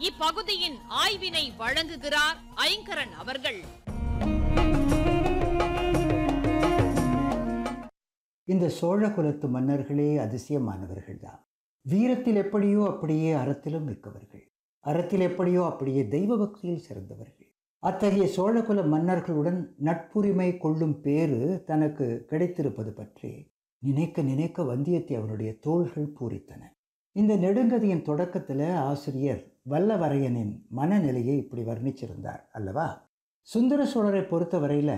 இப்பகுதியின் ஆய்வினை வழங்குகிறார் ஐங்கரன் அவர்கள் இந்த சோழ குலத்து மன்னர்களே அதிசயமானவர்கள்தான் வீரத்தில் எப்படியோ அப்படியே அறத்திலும் மிக்கவர்கள் அறத்தில் எப்படியோ அப்படியே தெய்வ பக்தியில் சிறந்தவர்கள் அத்தகைய சோழகுல மன்னர்களுடன் நட்புரிமை கொள்ளும் பேறு தனக்கு கிடைத்திருப்பது பற்றி நினைக்க நினைக்க வந்தியத்தேவனுடைய தோள்கள் பூரித்தன இந்த நெடுங்கதையின் தொடக்கத்தில் ஆசிரியர் வல்லவரையனின் மனநிலையை இப்படி வர்ணிச்சிருந்தார் அல்லவா சுந்தர சோழரை பொறுத்தவரையில்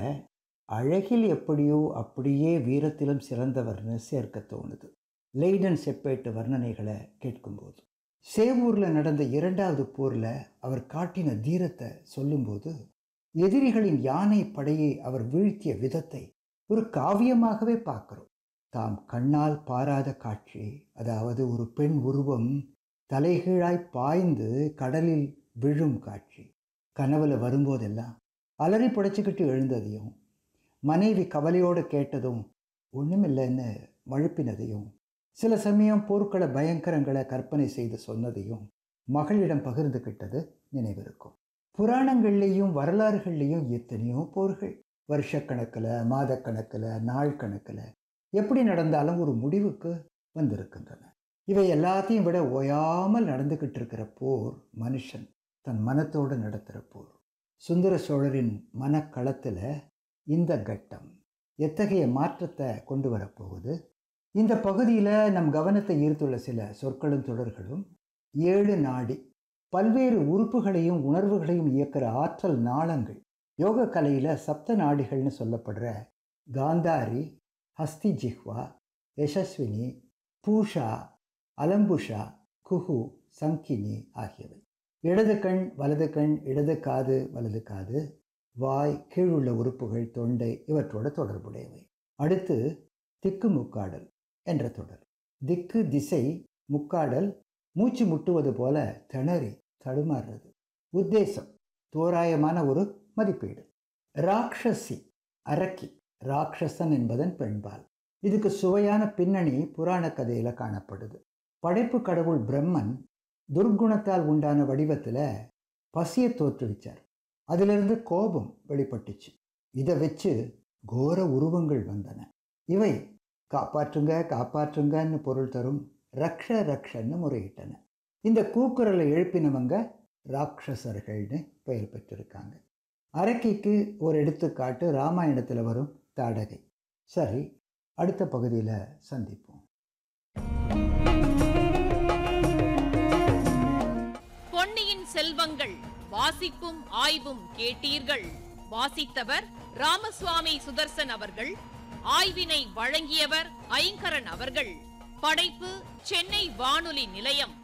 அழகில் எப்படியோ அப்படியே வீரத்திலும் சிறந்தவர்னு சேர்க்க தோணுது லெய்டன் செப்பேட்டு வர்ணனைகளை கேட்கும்போது சேவூரில் நடந்த இரண்டாவது போரில் அவர் காட்டின தீரத்தை சொல்லும்போது எதிரிகளின் யானை படையை அவர் வீழ்த்திய விதத்தை ஒரு காவியமாகவே பார்க்கிறோம் தாம் கண்ணால் பாராத காட்சி அதாவது ஒரு பெண் உருவம் தலைகீழாய் பாய்ந்து கடலில் விழும் காட்சி கனவுல வரும்போதெல்லாம் அலறி புடைச்சிக்கிட்டு எழுந்ததையும் மனைவி கவலையோடு கேட்டதும் ஒன்றுமில்லைன்னு மழுப்பினதையும் சில சமயம் போர்க்கள பயங்கரங்களை கற்பனை செய்து சொன்னதையும் மகளிடம் பகிர்ந்துக்கிட்டது நினைவிருக்கும் புராணங்கள்லேயும் வரலாறுகள்லேயும் எத்தனையோ போர்கள் வருஷக்கணக்கில் மாதக்கணக்கில் நாள் கணக்கில் எப்படி நடந்தாலும் ஒரு முடிவுக்கு வந்திருக்கின்றன இவை எல்லாத்தையும் விட ஓயாமல் நடந்துக்கிட்டு இருக்கிற போர் மனுஷன் தன் மனத்தோடு நடத்துகிற போர் சுந்தர சோழரின் மனக்களத்தில் இந்த கட்டம் எத்தகைய மாற்றத்தை கொண்டு வரப்போகுது இந்த பகுதியில் நம் கவனத்தை ஈர்த்துள்ள சில சொற்களும் தொடர்களும் ஏழு நாடி பல்வேறு உறுப்புகளையும் உணர்வுகளையும் இயக்கிற ஆற்றல் நாளங்கள் யோக கலையில் சப்த நாடிகள்னு சொல்லப்படுற காந்தாரி ஹஸ்தி ஜிஹ்வா யசஸ்வினி பூஷா அலம்புஷா குஹு சங்கினி ஆகியவை இடது கண் வலது கண் இடது காது வலது காது வாய் கீழுள்ள உறுப்புகள் தொண்டை இவற்றோட தொடர்புடையவை அடுத்து திக்கு முக்காடல் என்ற தொடர் திக்கு திசை முக்காடல் மூச்சு முட்டுவது போல திணறி தடுமாறுறது உத்தேசம் தோராயமான ஒரு மதிப்பீடு ராட்சசி அரக்கி ராட்சசன் என்பதன் பெண்பால் இதுக்கு சுவையான பின்னணி புராண கதையில் காணப்படுது படைப்பு கடவுள் பிரம்மன் துர்க்குணத்தால் உண்டான வடிவத்தில் பசியை தோற்றுவிச்சார் அதிலிருந்து கோபம் வெளிப்பட்டுச்சு இதை வச்சு கோர உருவங்கள் வந்தன இவை காப்பாற்றுங்க காப்பாற்றுங்கன்னு பொருள் தரும் ரக்ஷ ரக்ஷன்னு முறையிட்டன இந்த கூக்குரலை எழுப்பினவங்க ராட்சசர்கள்னு பெயர் பெற்றிருக்காங்க அரக்கிக்கு ஒரு எடுத்துக்காட்டு ராமாயணத்தில் வரும் தாடகை சரி அடுத்த பகுதியில் சந்திப்போம் பொன்னியின் செல்வங்கள் வாசிப்பும் ஆய்வும் கேட்டீர்கள் வாசித்தவர் ராமசுவாமி சுதர்சன் அவர்கள் ஆய்வினை வழங்கியவர் ஐங்கரன் அவர்கள் படைப்பு சென்னை வானொலி நிலையம்